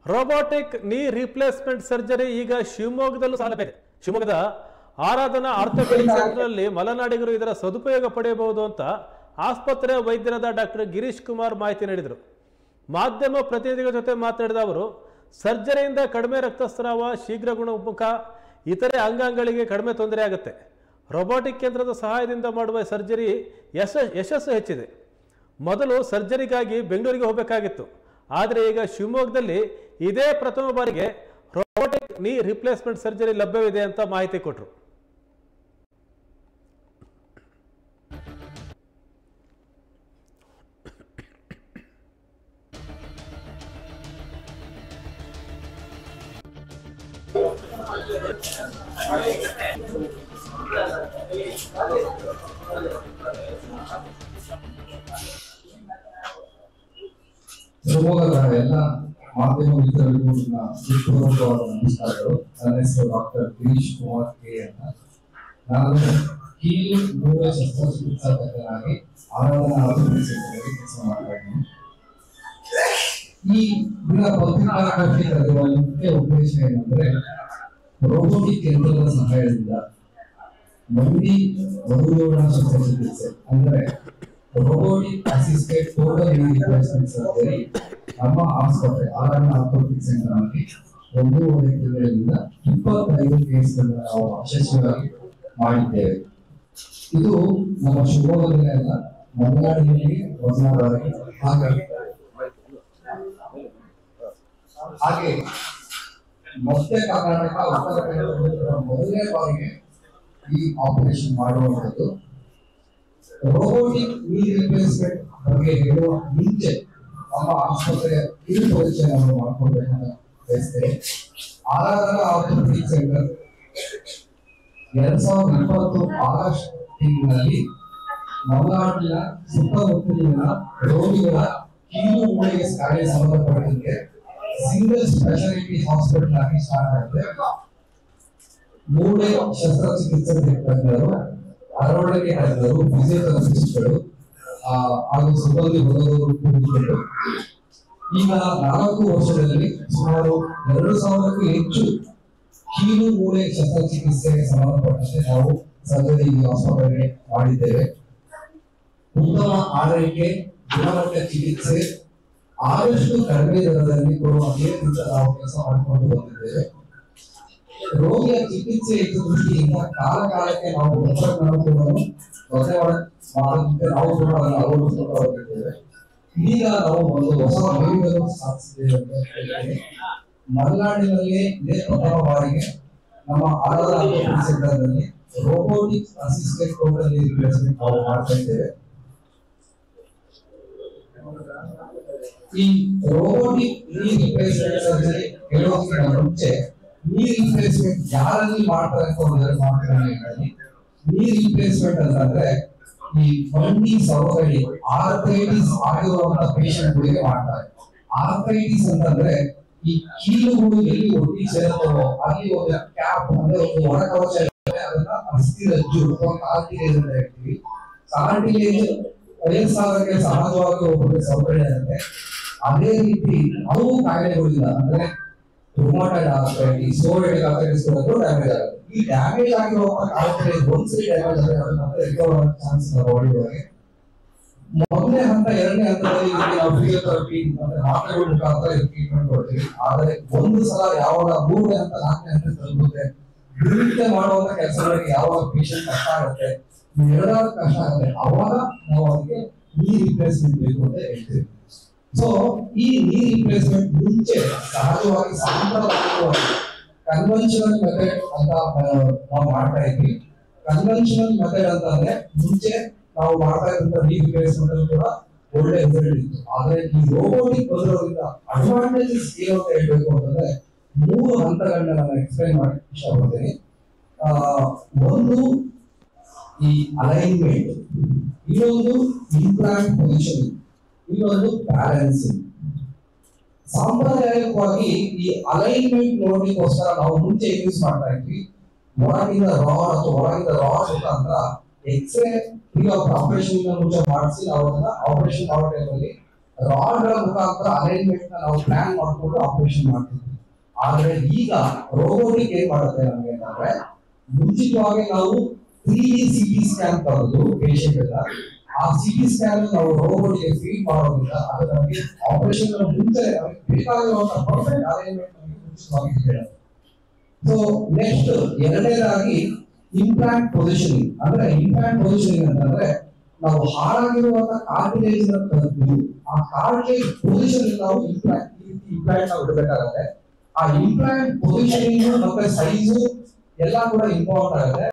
robotic ನೀ replacement surgery ಈಗ ಶಿವಮೊಗ್ಗದಲ್ಲೂ ಸಾಲಬೇಕೆ ಶಿವಮೊಗ್ಗದ ಆರಾಧನಾ ಆರ್ಥೋಪೆಡಿಕ್ ಸೆಂಟರ್ನಲ್ಲಿ ಮಲೆನಾಡಿಗರು ಇದರ ಸದುಪಯೋಗ ಪಡೆಯಬಹುದು ಅಂತ ಆಸ್ಪತ್ರೆ ವೈದ್ಯರಾದ ಡಾಕ್ಟರ್ ಗಿರೀಶ್ ಕುಮಾರ್ ಮಾಹಿತಿ ನೀಡಿದರು ಮಾಧ್ಯಮ ಪ್ರತಿನಿಧಿಗಳ ಜೊತೆ ಮಾತನಾಡಿದ ಅವರು ಸರ್ಜರಿಯಿಂದ ಕಡಿಮೆ ರಕ್ತಸ್ರಾವ ಶೀಘ್ರ ಗುಣಮುಖ ಇತರೆ ಅಂಗಾಂಗಗಳಿಗೆ ಕಡಿಮೆ ತೊಂದರೆ ಆಗುತ್ತೆ ರೋಬೋಟಿಕ್ ಕೇಂದ್ರದ ಸಹಾಯದಿಂದ ಮಾಡುವ ಸರ್ಜರಿ ಯಶ ಯಶಸ್ಸು ಹೆಚ್ಚಿದೆ ಮೊದಲು ಸರ್ಜರಿಗಾಗಿ ಬೆಂಗಳೂರಿಗೆ ಹೋಗಬೇಕಾಗಿತ್ತು ಆದರೆ ಈಗ ಶಿವಮೊಗ್ಗದಲ್ಲಿ ಇದೇ ಪ್ರಥಮ ಬಾರಿಗೆ ರೋಬೋಟಿಕ್ ನೀ ರಿಪ್ಲೇಸ್ಮೆಂಟ್ ಸರ್ಜರಿ ಲಭ್ಯವಿದೆ ಅಂತ ಮಾಹಿತಿ ಕೊಟ್ಟರು ಶಿವಮೊಗ್ಗದ ಎಲ್ಲ ಮಾಧ್ಯಮ ಮಿತ್ರರಿಗೂ ನನ್ನ ಹೃತ್ಪೂರ್ವಕವಾದ ನಮಸ್ಕಾರಗಳು ನನ್ನ ಹೆಸರು ಡಾಕ್ಟರ್ ಗಿರೀಶ್ ಕುಮಾರ್ ಕೆ ಅಂತ ನಾನು ಕೀಲು ಮೂಲ ಶಸ್ತ್ರಚಿಕಿತ್ಸಾ ತಜ್ಞನಾಗಿ ಆರಾಧನಾ ಆಸ್ಪತ್ರೆಯಲ್ಲಿ ಕೆಲಸ ಮಾಡ್ತಾ ಇದ್ದೀನಿ ಈ ದಿನ ಪತ್ರಿಕಾಗೋಷ್ಠಿ ಕರೆಯುವ ಮುಖ್ಯ ಉದ್ದೇಶ ಏನಂದ್ರೆ ರೋಬೋಟಿಕ್ ಯಂತ್ರದ ಸಹಾಯದಿಂದ ಮಂಡಿ ಮಧುರೋಣ ಶಸ್ತ್ರಚಿಕಿತ್ಸೆ ಅಂದ್ರೆ robotic assisted total replacement surgery ನಮ್ಮ ಆಸ್ಪತ್ರೆ ಆರಣ್ಯ ಆರ್ಥೋಟಿಕ್ ಸೆಂಟರ್ ನಲ್ಲಿ ಒಂದೂವರೆ ತಿಂಗಳಿಂದ ಇಪ್ಪತ್ತೈದು ಕೇಸ್ಗಳನ್ನ ನಾವು ಯಶಸ್ವಿಯಾಗಿ ಮಾಡಿದ್ದೇವೆ ಇದು ನಮ್ಮ ಶಿವಮೊಗ್ಗದಲ್ಲೇ ಅಲ್ಲ ಮಲೆನಾಡಿನಲ್ಲಿ ಮೊದಲ ಬಾರಿಗೆ ಹಾಗಾಗಿ ಹಾಗೆ ಮತ್ತೆ ಕರ್ನಾಟಕ ಉತ್ತರ ಕರ್ನಾಟಕದ ಮೊದಲನೇ ಬಾರಿಗೆ ಈ ಆಪರೇಷನ್ ಮಾಡುವಂಥದ್ದು ರೋಬೋಟಿಕ್ ನೀ ರಿಪ್ಲೇಸ್ಮೆಂಟ್ ಬಗ್ಗೆ ಹೇಳುವ ಮುಂಚೆ ನಮ್ಮ ಆಸ್ಪತ್ರೆಯ ಕಿರು ಪರಿಚಯ ನಾವು ಮಾಡ್ಕೊಳ್ಬೇಕಂತ ಬಯಸ್ತೇವೆ ಆರಾಧನಾ ಆರ್ಥೋಪೆಡಿಕ್ ಸೆಂಟರ್ ಎರಡ್ ಸಾವಿರದ ಇಪ್ಪತ್ತು ಆಗಸ್ಟ್ ತಿಂಗಳಲ್ಲಿ ಮಲೆನಾಡಿನ ಸುತ್ತಮುತ್ತಲಿನ ರೋಗಿಗಳ ಕೀಲು ಮೂಳೆಗೆ ಕಾರ್ಯ ಸಂಬಂಧಪಟ್ಟಂತೆ ಸಿಂಗಲ್ ಸ್ಪೆಷಾಲಿಟಿ ಹಾಸ್ಪಿಟಲ್ ಆಗಿ ಸ್ಟಾರ್ಟ್ ಆಗಿದೆ ಮೂಳೆ ಶಸ್ತ್ರಚಿಕಿತ್ಸೆ ತಜ್ಞರು ಅರವಳಿಕೆ ತಜ್ಞರು ಫಿಸಿಯೋಥೆರಪಿಸ್ಟ್ಗಳು ಆ, ಹಾಗೂ ಸಿಬ್ಬಂದಿ ವರ್ಗದವರು ಕೂಡಿಕೊಂಡು ಈಗ ನಾಲ್ಕು ವರ್ಷದಲ್ಲಿ ಸುಮಾರು ಎರಡು ಸಾವಿರಕ್ಕೂ ಹೆಚ್ಚು ಕೀಲು ಮೂಳೆ ಶಸ್ತ್ರಚಿಕಿತ್ಸೆಗೆ ಸಂಬಂಧಪಟ್ಟಂತೆ ನಾವು ಸರ್ಜರಿ ಈ ಆಸ್ಪತ್ರೆಗೆ ಮಾಡಿದ್ದೇವೆ ಉತ್ತಮ ಆರೈಕೆ ಗುಣಮಟ್ಟ ಚಿಕಿತ್ಸೆ ಆದಷ್ಟು ಕಡಿಮೆ ದರದಲ್ಲಿ ಕೊಡುವ ನಿಯಂತ್ರಿತ ನಾವು ಕೆಲಸ ಮಾಡಿಕೊಂಡು ಬಂದಿದ್ದೇವೆ ರೋಗಿಯ ಚಿಕಿತ್ಸೆ ಇದ್ದ ದೃಷ್ಟಿಯಿಂದ ಕಾಲ ಕಾಲಕ್ಕೆ ನಾವು ತಂತ್ರಜ್ಞಾನವನ್ನು ಬದಲಾವಣೆ ಮಾಡೋದಕ್ಕೆ ನಾವು ಕೂಡ ಅದನ್ನು ಅಳವಡಿಸಿಕೊಂಡು ಬಂದಿದ್ದೇವೆ ಈಗ ನಾವು ಒಂದು ಹೊಸ ಮೈಲುಗಲ್ಲು ಸಾಧಿಸಿದ್ದೇವೆ ಅಂತ ಹೇಳ್ತೇನೆ ಮಲೆನಾಡಿನಲ್ಲಿ ಇದೇ ಪ್ರಥಮ ಬಾರಿಗೆ ನಮ್ಮ ಆರಾಧನಾ ಸೆಂಟರ್ನಲ್ಲಿ ರೋಬೋಟಿಕ್ ಅಸಿಸ್ಟೆಂಟ್ ಟೋಟಲ್ ರಿಪ್ಲೇಸ್ಮೆಂಟ್ ನಾವು ಮಾಡ್ತಾ ಇದ್ದೇವೆ ಈ ರೋಬೋಟಿಕ್ ನೀ ರಿಪ್ಲೇಸ್ಮೆಂಟ್ ಸರ್ಜರಿ ಹೇಳೋದಕ್ಕಿಂತ ಮುಂಚೆ ನೀ ರಿಪ್ಲೇಸ್ಮೆಂಟ್ ಯಾರಲ್ಲಿ ಮಾಡ್ತಾರೆ ಅಂತ ಒಂದು ಎರಡು ಮಾತುಗಳನ್ನ ಹೇಳಿ ನೀ ರಿಪ್ಲೇಸ್ಮೆಂಟ್ ಅಂತಂದ್ರೆ ಈ ಮಂಡಿ ಸವಕಳಿ ಆರ್ಥೈಟಿಸ್ ಆಗಿರುವಂತ ಪೇಷಂಟ್ ಗಳಿಗೆ ಮಾಡ್ತಾರೆ ಆರ್ಥೈಟಿಸ್ ಅಂತಂದ್ರೆ ಈ ಕೀಲುಗಳು ಎಲ್ಲಿ ಒಟ್ಟಿ ಸೇರುತ್ತವೋ ಅಲ್ಲಿ ಒಂದು ಕ್ಯಾಪ್ ಅಂದ್ರೆ ಒಂದು ಒಣ ಕವಚ ಇರುತ್ತೆ ಅದನ್ನ ಅಸ್ಥಿರಜ್ಜು ಅಥವಾ ಕಾರ್ಟಿಲೇಜ್ ಅಂತ ಹೇಳ್ತೀವಿ ಕಾರ್ಟಿಲೇಜ್ ವಯಸ್ಸಾಗಕ್ಕೆ ಸಹಜವಾಗಿ ಒಬ್ಬರಿಗೆ ಸೌಕರ್ಯ ಇರುತ್ತೆ ಅದೇ ರೀತಿ ಹಲವು ಕಾಯಿಲೆಗಳಿಲ್ಲ ಅಂದ್ರೆ ರುಮಾಟೈಡ್ ಆರ್ಥರೈಟಿಸ್ ಸೋರಿಯಾಟಿಕ್ ಆರ್ಥರೈಟಿಸ್ ಕೂಡ ಡ್ಯಾಮೇಜ್ ಆಗುತ್ತೆ ಈ ಡ್ಯಾಮೇಜ್ ಆಗಿರೋ ಆರ್ಥರೈಟಿಸ್ ಒಂದ್ಸರಿ ಡ್ಯಾಮೇಜ್ ಆದರೆ ಅದು ಮತ್ತೆ ರಿಕವರ್ ಆಗೋ ಚಾನ್ಸ್ ಇದೆ ಬಾಡಿ ಒಳಗೆ ಮೊದಲನೇ ಹಂತ ಎರಡನೇ ಹಂತದಲ್ಲಿ ಇದಕ್ಕೆ ನಾವು ಫಿಸಿಯೋಥೆರಪಿ ಮತ್ತೆ ಮಾತ್ರೆಗಳ ಮುಖಾಂತರ ಟ್ರೀಟ್ಮೆಂಟ್ ಕೊಡ್ತೀವಿ ಆದರೆ ಒಂದು ಸಲ ಯಾವಾಗ ಮೂರನೇ ಹಂತ ನಾಲ್ಕನೇ ಹಂತ ತಲುಪುತ್ತೆ ದಿನನಿತ್ಯ ಮಾಡುವಂತ ಕೆಲಸಗಳಿಗೆ ಯಾವಾಗ ಪೇಷಂಟ್ ಕಷ್ಟ ಆಗುತ್ತೆ ಎರಡಾದ ಕಷ್ಟ ಆಗುತ್ತೆ ಅವಾಗ ನಾವು ಅದಕ್ಕೆ ನೀ ರಿಪ್ಲೇಸ್ಮೆಂಟ್ ಬೇಕು ಅಂತ ಹೇಳ್ತೀವಿ ಸೊ ಈ ನೀ ರಿಪ್ಲೇಸ್ಮೆಂಟ್ ಮುಂಚೆ ಸಹಜವಾಗಿ ಸಾಂಪ್ರದಾಯಿಕವಾಗಿ ಕನ್ವೆನ್ಷನಲ್ ಮೆಥಡ್ ಅಂತ ಆ, ನಾವು ಮಾಡ್ತಾ ಇದ್ವಿ ಕನ್ವೆನ್ಷನಲ್ ಮೆಥಡ್ ಅಂತ ಅಂದ್ರೆ ಮುಂಚೆ ನಾವು ಮಾಡ್ತಾ ಇದ್ದಂತ ನೀ ರಿಪ್ಲೇಸ್ಮೆಂಟ್ ಅಲ್ಲಿ ಕೂಡ ಒಳ್ಳೆ ರಿಸಲ್ಟ್ ಇತ್ತು ಆದ್ರೆ ಈ ರೋಬೋಟಿಕ್ ಬಂದಿರೋದ್ರಿಂದ ಅಡ್ವಾಂಟೇಜಸ್ ಏನು ಅಂತ ಹೇಳ್ಬೇಕು ಅಂತಂದ್ರೆ ಮೂರು ಹಂತಗಳನ್ನ ನಾನು ಎಕ್ಸ್ಪ್ಲೈನ್ ಮಾಡಿ ಇಷ್ಟಪಡ್ತೀನಿ ಆ, ಒಂದು ಈ ಅಲೈನ್ಮೆಂಟ್ ಇನ್ನೊಂದು ಇಂಪ್ಲಾಂಟ್ ಪೊಸಿಷನಿಂಗ್ ಇನ್ನೊಂದು ಬ್ಯಾಲೆನ್ಸಿಂಗ್ ಸಾಂಪ್ರದಾಯಿಕವಾಗಿ ಈ ಅಲೈನ್ಮೆಂಟ್ ನೋಡ್ಲಿಕ್ಕೋಸ್ಕರ ನಾವು ಮುಂಚೆ ಯೂಸ್ ಮಾಡ್ತಾ ಇದ್ವಿ ಹೊರಗಿಂದ ರಾಡ್ ಅಥವಾ ಹೊರಗಿಂದ ರಾಡ್ ಮುಖಾಂತರ ಎಕ್ಸ್ರೇ ಫ್ರೀ ಆಫ್ ಆಪರೇಷನ್ ಮುಂಚೆ ಮಾಡಿಸಿ ನಾವು ಅದನ್ನ ಆಪರೇಷನ್ ಮಾಡೋ ಟೈಮಲ್ಲಿ ರಾಡ್ ಗಳ ಮುಖಾಂತರ ಅಲೈನ್ಮೆಂಟ್ ನಾವು ಪ್ಲಾನ್ ಮಾಡ್ಕೊಂಡು ಆಪರೇಷನ್ ಮಾಡ್ತಿದ್ವಿ ಆದ್ರೆ ಈಗ ರೋಬೋಟಿಕ್ ಏನ್ ಮಾಡುತ್ತೆ ನಮ್ಗೆ ಅಂತಂದ್ರೆ ಮುಂಚಿತವಾಗಿ ನಾವು ತ್ರೀ ಡಿ ಸಿಟಿ ಸ್ಕ್ಯಾನ್ ತರೋದು ಪೇಷಂಟ್ ಎಲ್ಲ ಆ ಸಿಟಿ ಸ್ಕ್ಯಾನ್ ನಾವು ರೋಬೋಟ್ ಗೆ ಫೀಡ್ ಮಾಡೋದ್ರಿಂದ ಅದು ನಮಗೆ ಆಪರೇಷನ್ ಮುಂಚೆ ನಮಗೆ ಬೇಕಾಗಿರುವಂತಹ ಪರ್ಫೆಕ್ಟ್ ಅಲೈನ್ಮೆಂಟ್ ನಮಗೆ ಮುಂಚಿತವಾಗಿ ಹೇಳುತ್ತೆ ಸೊ ನೆಕ್ಸ್ಟ್ ಎರಡನೇದಾಗಿ ಇಂಪ್ಲಾಂಟ್ ಪೊಸಿಷನಿಂಗ್ ಅಂದ್ರೆ ಇಂಪ್ಲಾಂಟ್ ಪೊಸಿಷನಿಂಗ್ ಅಂತಂದ್ರೆ ನಾವು ಹಾಳಾಗಿರುವಂತಹ ಕಾರ್ಟಿಲೇಜ್ ತೆಗೆದು ಆ ಕಾರ್ಟಿಲೇಜ್ ಪೊಸಿಷನ್ ನಾವು ಇಂಪ್ಲಾಂಟ್ ಇಂಪ್ಲಾಂಟ್ ನಾವು ಇಡಬೇಕಾಗತ್ತೆ ಆ ಇಂಪ್ಲಾಂಟ್ ಪೊಸಿಷನಿಂಗ್ ಮತ್ತೆ ಸೈಜು ಎಲ್ಲ ಕೂಡ ಇಂಪಾರ್ಟೆಂಟ್ ಆಗುತ್ತೆ